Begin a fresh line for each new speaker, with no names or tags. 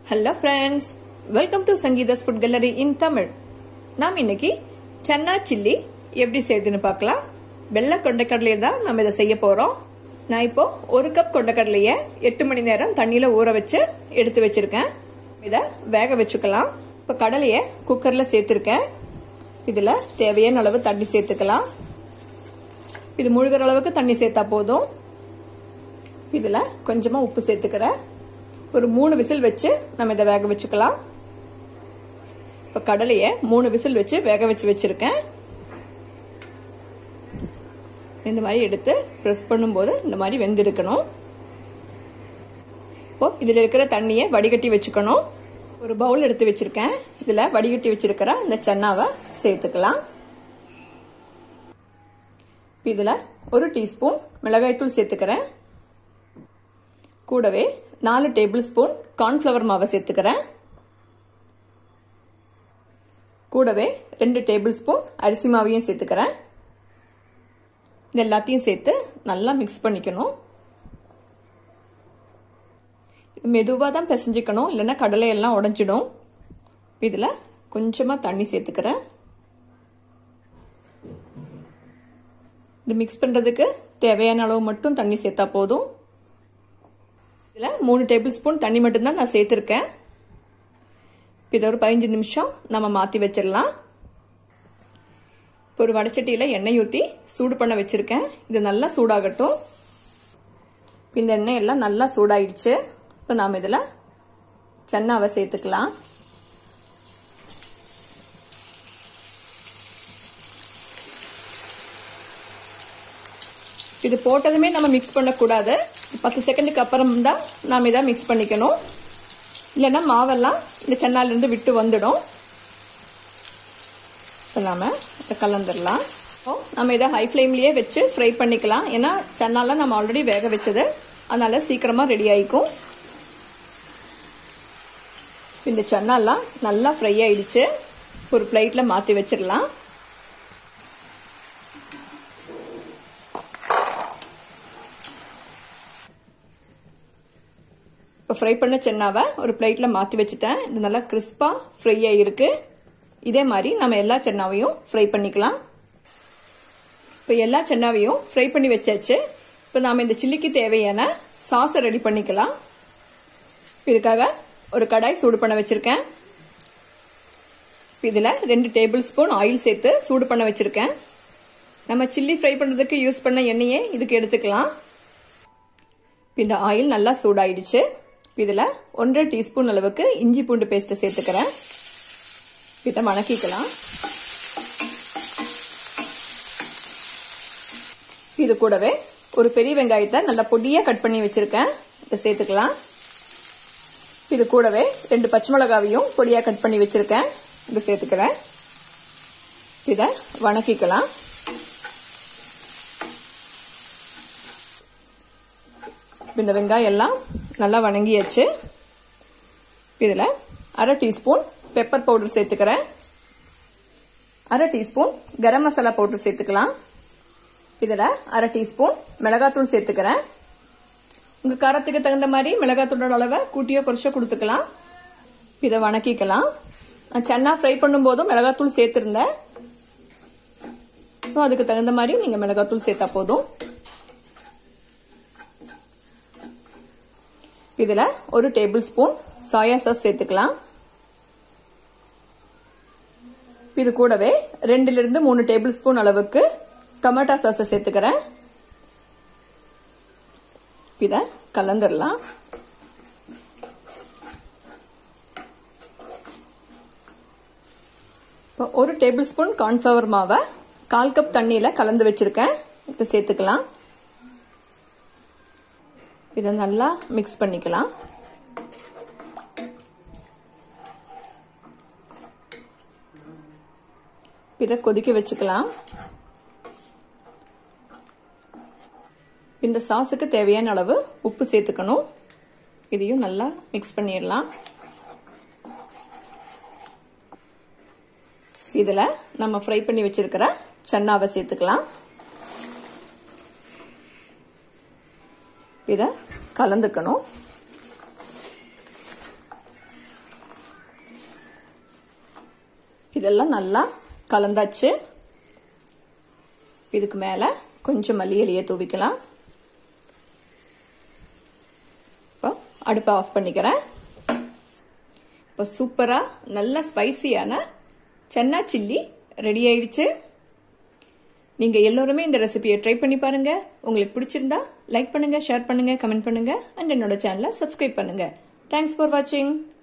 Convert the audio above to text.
hello friends welcome to Sangeetha's food gallery in Tamil நாம் இன்னைக்கு chana chilli எப்படி செய்யுதுன்னு பார்க்கலாம் வெள்ளை கொண்டைக்கடலையை தான் நம்ம இதை செய்ய போறோம் நான் இப்போ ஒரு கப் கொண்டைக்கடலையை எட்டு மணி நேரம் தண்ணியில ஊற வச்சு எடுத்து வச்சிருக்கேன் இதை வேக வச்சுக்கலாம் இப்போ கடலையை குக்கர்ல சேர்த்துருக்கேன் இதுல தேவையான அளவு தண்ணி சேர்த்துக்கலாம் இது முழுகிற அளவுக்கு தண்ணி சேர்த்தா போதும் இதுல கொஞ்சமா உப்பு சேர்த்துக்கிறேன் ஒரு மூணு விசில் வச்சு நம்ம இதை வேக வச்சுக்கலாம் இப்போ கடலையை மூணு விசில் வச்சு வேக வச்சு வச்சிருக்கேன் இந்த மாதிரி எடுத்து ப்ரெஸ் பண்ணும்போது இந்த மாதிரி வெந்திருக்கணும் இப்போ இதில் இருக்கிற தண்ணியை வடிகட்டி வச்சுக்கணும் ஒரு பவுல் எடுத்து வச்சிருக்கேன் இதில் வடிகட்டி வச்சிருக்கிற இந்த சன்னாவை சேர்த்துக்கலாம் இதில் ஒரு டீஸ்பூன் மிளகாய்த்தூள் சேர்த்துக்கிறேன் கூடவே நாலு டேபிள் ஸ்பூன் கார்ன்ஃப்ளவர் மாவை சேர்த்துக்கிறேன் கூடவே ரெண்டு டேபிள் ஸ்பூன் அரிசி மாவையும் சேர்த்துக்கிறேன் இது எல்லாத்தையும் சேர்த்து நல்லா மிக்ஸ் பண்ணிக்கணும் மெதுவாக தான் பிசைஞ்சிக்கணும் இல்லைன்னா கடலையெல்லாம் உடஞ்சிடும் இதில் கொஞ்சமாக தண்ணி சேர்த்துக்கிறேன் இது மிக்ஸ் பண்ணுறதுக்கு தேவையான அளவு மட்டும் தண்ணி சேர்த்தா போதும் இதில் மூணு டேபிள் ஸ்பூன் தண்ணி மட்டும்தான் நான் சேர்த்துருக்கேன் இதை ஒரு பதினஞ்சு நிமிஷம் நம்ம மாற்றி வச்சிடலாம் இப்போ ஒரு வடச்சட்டியில் எண்ணெய் ஊற்றி சூடு பண்ண வச்சுருக்கேன் இது நல்லா சூடாகட்டும் இந்த எண்ணெய் எல்லாம் நல்லா சூடாயிடுச்சு இப்போ நாம் இதில் சென்னாவை சேர்த்துக்கலாம் இது போட்டதுமே நம்ம மிக்ஸ் பண்ணக்கூடாது பத்து செகண்டுக்கு அப்புறம் தான் நாம் இதை மிக்ஸ் பண்ணிக்கணும் இல்லைன்னா மாவெல்லாம் இந்த சென்னாலேருந்து விட்டு வந்துடும் இப்போ நாம் இதை கலந்துடலாம் நம்ம இதை ஹை ஃப்ளேம்லேயே வச்சு ஃப்ரை பண்ணிக்கலாம் ஏன்னா சென்னாலாம் நம்ம ஆல்ரெடி வேக வச்சது அதனால சீக்கிரமாக ரெடி ஆகிக்கும் இந்த சென்னாலாம் நல்லா ஃப்ரை ஆயிடுச்சு ஒரு பிளேட்டில் மாற்றி வச்சிடலாம் இப்போ ஃப்ரை பண்ண சென்னாவை ஒரு பிளேட்டில் மாற்றி வச்சுட்டேன் இது நல்லா கிறிஸ்பாக ஃப்ரை ஆகிருக்கு இதே மாதிரி நம்ம எல்லா சென்னாவையும் ஃப்ரை பண்ணிக்கலாம் இப்போ எல்லா சென்னாவையும் ஃப்ரை பண்ணி வச்சாச்சு இப்போ நாம் இந்த சில்லிக்கு தேவையான சாஸை ரெடி பண்ணிக்கலாம் இதுக்காக ஒரு கடாய் சூடு பண்ண வச்சுருக்கேன் இதில் ரெண்டு டேபிள் ஸ்பூன் ஆயில் சேர்த்து சூடு பண்ண வச்சுருக்கேன் நம்ம சில்லி ஃப்ரை பண்ணுறதுக்கு யூஸ் பண்ண எண்ணெயே இதுக்கு எடுத்துக்கலாம் இந்த ஆயில் நல்லா சூடாயிடுச்சு இதில் ஒன்றரை டீஸ்பூன் அளவுக்கு இஞ்சி பூண்டு பேஸ்ட்டை சேர்த்துக்கிறேன் இதை வணக்கிக்கலாம் இது கூடவே ஒரு பெரிய வெங்காயத்தை நல்லா பொடியாக கட் பண்ணி வச்சுருக்கேன் இதை சேர்த்துக்கலாம் இது கூடவே ரெண்டு பச்சை மிளகாவையும் பொடியாக கட் பண்ணி வச்சுருக்கேன் இதை சேர்த்துக்கிறேன் இதை வணக்கிக்கலாம் இந்த வெங்காயம் எல்லாம் நல்லா வணங்கியாச்சு இதில் அரை டீஸ்பூன் பெப்பர் பவுடர் சேர்த்துக்கிறேன் அரை டீஸ்பூன் கரம் மசாலா பவுடர் சேர்த்துக்கலாம் இதில் அரை டீஸ்பூன் மிளகாத்தூள் சேர்த்துக்கிறேன் உங்கள் காரத்துக்கு தகுந்த மாதிரி மிளகாத்தூளோட அளவை கூட்டியோ குறைச்சோ கொடுத்துக்கலாம் இதை வணக்கிக்கலாம் நான் சென்னா ஃப்ரை பண்ணும்போதும் மிளகாத்தூள் சேர்த்துருந்தேன் அதுக்கு தகுந்த மாதிரி நீங்கள் மிளகாத்தூள் சேர்த்தா போதும் இதில் ஒரு டேபிள் ஸ்பூன் சோயா சாஸ் சேர்த்துக்கலாம் இது கூடவே ரெண்டுலேருந்து மூணு டேபிள் ஸ்பூன் அளவுக்கு டொமேட்டோ சாஸை சேர்த்துக்கிறேன் இதை கலந்துடலாம் இப்போ ஒரு டேபிள் ஸ்பூன் கார்ன்ஃப்ளவர் மாவை கால் கப் தண்ணியில் கலந்து வச்சுருக்கேன் இதை சேர்த்துக்கலாம் இதை நல்லா மிக்ஸ் பண்ணிக்கலாம் இதை கொதிக்க வச்சுக்கலாம் இந்த சாஸுக்கு தேவையான அளவு உப்பு சேர்த்துக்கணும் இதையும் நல்லா மிக்ஸ் பண்ணிடலாம் இதில் நம்ம ஃப்ரை பண்ணி வச்சிருக்கிற சன்னாவை சேர்த்துக்கலாம் இதை கலந்துக்கணும் இதெல்லாம் நல்லா கலந்தாச்சு இதுக்கு மேலே கொஞ்சம் மல்லி இலையை தூவிக்கலாம் இப்போ அடுப்பை ஆஃப் பண்ணிக்கிறேன் இப்போ சூப்பராக நல்ல ஸ்பைசியான சென்னா சில்லி ரெடி ஆயிடுச்சு நீங்க எல்லோருமே இந்த ரெசிபியை ட்ரை பண்ணி பாருங்க உங்களுக்கு பிடிச்சிருந்தா லைக் பண்ணுங்க ஷேர் பண்ணுங்க கமெண்ட் பண்ணுங்க அண்ட் என்னோட சேனலை சப்ஸ்கிரைப் பண்ணுங்க தேங்க்ஸ் ஃபார் வாட்சிங்